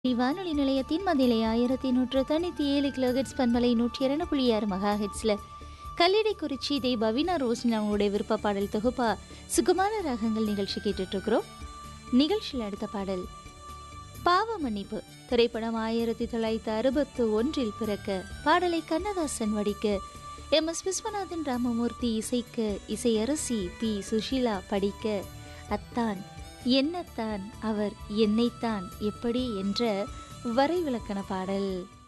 வானொலி நிலையத்தின் மதிலை ஆயிரத்தி நூற்று தொண்ணூற்றி ஏழு கிலோஹெட்ஸ் பண்பலை நூற்றி இரண்டு புள்ளி ஆறு மெகா ஹெட்ஸில் கல்லிடை குறிச்சி தே பவினா ரோஷின் அவங்களுடைய விருப்ப பாடல் தொகுப்பா சுகுமார ராகங்கள் நிகழ்ச்சி கேட்டுட்ருக்குறோம் நிகழ்ச்சியில் அடுத்த பாடல் பாவ மன்னிப்பு திரைப்படம் ஆயிரத்தி தொள்ளாயிரத்தி அறுபத்து ஒன்றில் பிறக்க பாடலை கண்ணதாசன் வடிக்க எம் எஸ் விஸ்வநாதன் ராமமூர்த்தி இசைக்க இசையரசி பி சுஷீலா படிக்க அத்தான் என்னத்தான் அவர் என்னைத்தான் எப்படி என்ற வரைவிலக்கண பாடல்